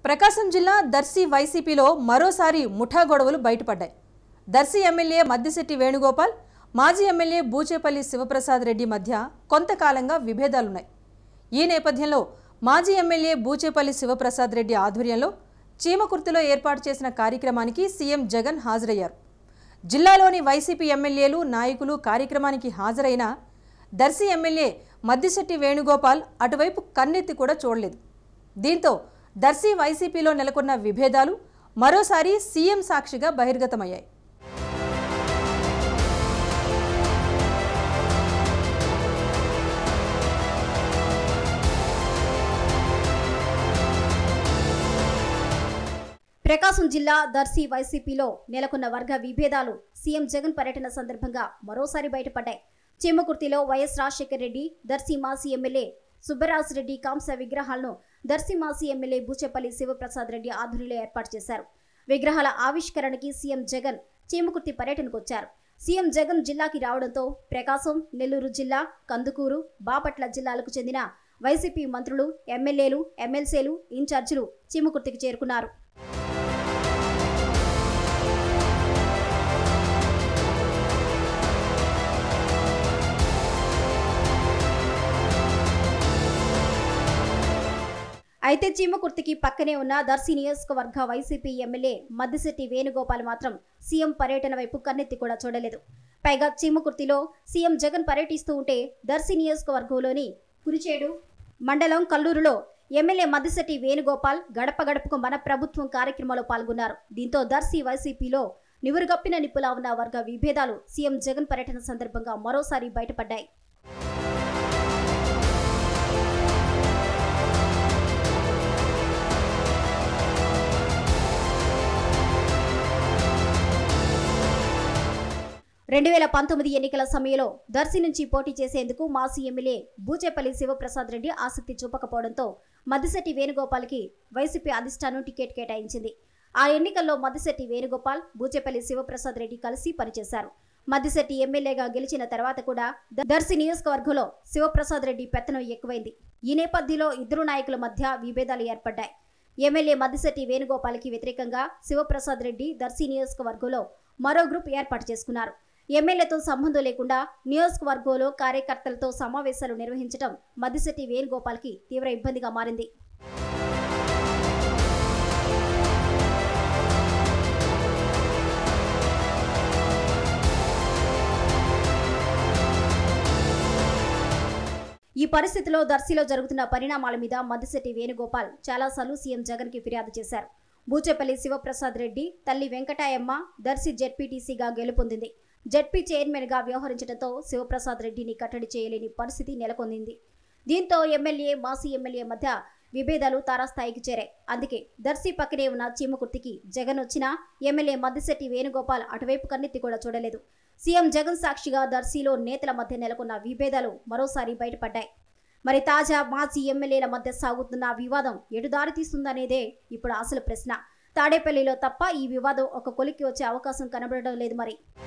ప్రకాశం జిల్లా దర్శి వైసీపీలో మరోసారి ముఠా గొడవలు బయటపడ్డాయి దర్శి ఎమ్మెల్యే మద్దిశెట్టి వేణుగోపాల్ మాజీ ఎమ్మెల్యే బూచేపల్లి శివప్రసాద్ రెడ్డి మధ్య కొంతకాలంగా విభేదాలున్నాయి ఈ నేపథ్యంలో మాజీ ఎమ్మెల్యే బూచేపల్లి శివప్రసాద్ రెడ్డి ఆధ్వర్యంలో చీమకుర్తిలో ఏర్పాటు చేసిన కార్యక్రమానికి సీఎం జగన్ హాజరయ్యారు జిల్లాలోని వైసీపీ ఎమ్మెల్యేలు నాయకులు కార్యక్రమానికి హాజరైన దర్శి ఎమ్మెల్యే మద్దిశెట్టి వేణుగోపాల్ అటువైపు కన్నెత్తి కూడా చూడలేదు దీంతో దర్శి వైసీపీలో నెలకొన్న విభేదాలు మరోసారి సీఎం సాక్షిగా బహిర్గతమయ్యాయి ప్రకాశం జిల్లా దర్శి వైసీపీలో నెలకొన్న వర్గ విభేదాలు సీఎం జగన్ పర్యటన సందర్భంగా మరోసారి బయటపడ్డాయి చీమకుర్తిలో వైఎస్ రాజశేఖర్ రెడ్డి దర్శి మాజీ ఎమ్మెల్యే సుబ్బరాజ్ రెడ్డి కాంస విగ్రహాలను దర్శి మాజీ ఎమ్మెల్యే బూచెపల్లి శివప్రసాద్ రెడ్డి ఆధ్వర్యంలో ఏర్పాటు చేశారు విగ్రహాల ఆవిష్కరణకి సీఎం జగన్ చీమకుర్తి పర్యటనకు వచ్చారు సీఎం జగన్ జిల్లాకి రావడంతో ప్రకాశం నెల్లూరు జిల్లా కందుకూరు బాపట్ల జిల్లాలకు చెందిన వైసీపీ మంత్రులు ఎమ్మెల్యేలు ఎమ్మెల్సీలు ఇన్ఛార్జీలు చీమకుర్తికి చేరుకున్నారు అయితే చీమకుర్తికి పక్కనే ఉన్న దర్శి నియోజకవర్గ వైసీపీ ఎమ్మెల్యే మద్దిశెట్టి వేణుగోపాల్ మాత్రం సీఎం పర్యటన వైపు కన్నెత్తి కూడా చూడలేదు పైగా చీమకుర్తిలో సీఎం జగన్ పర్యటిస్తూ ఉంటే దర్శి నియోజకవర్గంలోని కురిచేడు మండలం కల్లూరులో ఎమ్మెల్యే మద్దిశెట్టి వేణుగోపాల్ గడప గడపకు మన ప్రభుత్వం కార్యక్రమంలో పాల్గొన్నారు దీంతో దర్శి వైసీపీలో నివురుగప్పిన నిప్పులా ఉన్న వర్గ విభేదాలు సీఎం జగన్ పర్యటన సందర్భంగా మరోసారి బయటపడ్డాయి రెండు వేల పంతొమ్మిది ఎన్నికల సమయంలో దర్శి నుంచి పోటీ చేసేందుకు మాజీ ఎమ్మెల్యే బూచేపల్లి శివప్రసాద్ రెడ్డి ఆసక్తి చూపకపోవడంతో మద్దిశెట్టి వేణుగోపాల్కి వైసీపీ అధిష్టానం టికెట్ కేటాయించింది ఆ ఎన్నికల్లో మద్దిశెట్టి వేణుగోపాల్ బూచేపల్లి శివప్రసాద్ రెడ్డి కలిసి పనిచేశారు మద్దిశెట్టి ఎమ్మెల్యేగా గెలిచిన తర్వాత కూడా ద- దర్శి నియోజకవర్గంలో శివప్రసాద్ రెడ్డి పెత్తనం ఎక్కువైంది ఈ నేపథ్యంలో ఇద్దరు నాయకుల మధ్య విభేదాలు ఏర్పడ్డాయి ఎమ్మెల్యే మద్దిశెట్టి వేణుగోపాల్కి వ్యతిరేకంగా శివప్రసాద్ రెడ్డి దర్శి నియోజకవర్గంలో మరో గ్రూప్ ఏర్పాటు చేసుకున్నారు ఎమ్మెల్యేతో సంబంధం లేకుండా నియోజకవర్గంలో కార్యకర్తలతో సమావేశాలు నిర్వహించడం మద్దిశెట్టి వేణుగోపాల్కి తీవ్ర ఇబ్బందిగా మారింది ఈ పరిస్థితిలో దర్శిలో జరుగుతున్న పరిణామాల మీద మద్దిశెట్టి వేణుగోపాల్ చాలాసార్లు సీఎం జగన్ కి ఫిర్యాదు చేశారు బూచేపల్లి శివప్రసాద్ రెడ్డి తల్లి వెంకటాయమ్మ దర్శి జెడ్పీటీసీగా గెలుపొందింది జెడ్పీ చైర్మన్ గా వ్యవహరించడంతో శివప్రసాద్ రెడ్డిని కట్టడి చేయలేని పరిస్థితి నెలకొంది దీంతో ఎమ్మెల్యే మాజీ ఎమ్మెల్యే మధ్య విభేదాలు తారాస్థాయికి చేరాయి అందుకే దర్శి పక్కనే ఉన్న చీమకుర్తికి జగన్ వచ్చినా ఎమ్మెల్యే మద్దిశెట్టి వేణుగోపాల్ అటువైపు కన్నెత్తి కూడా చూడలేదు సీఎం జగన్ సాక్షిగా దర్శిలో నేతల మధ్య నెలకొన్న విభేదాలు మరోసారి బయటపడ్డాయి మరి తాజా మాజీ ఎమ్మెల్యేల మధ్య సాగుతున్న వివాదం ఎటు దారితీస్తుందనేదే ఇప్పుడు అసలు ప్రశ్న తాడేపల్లిలో తప్ప ఈ వివాదం ఒక కొలిక్కి వచ్చే అవకాశం కనబడడం లేదు మరి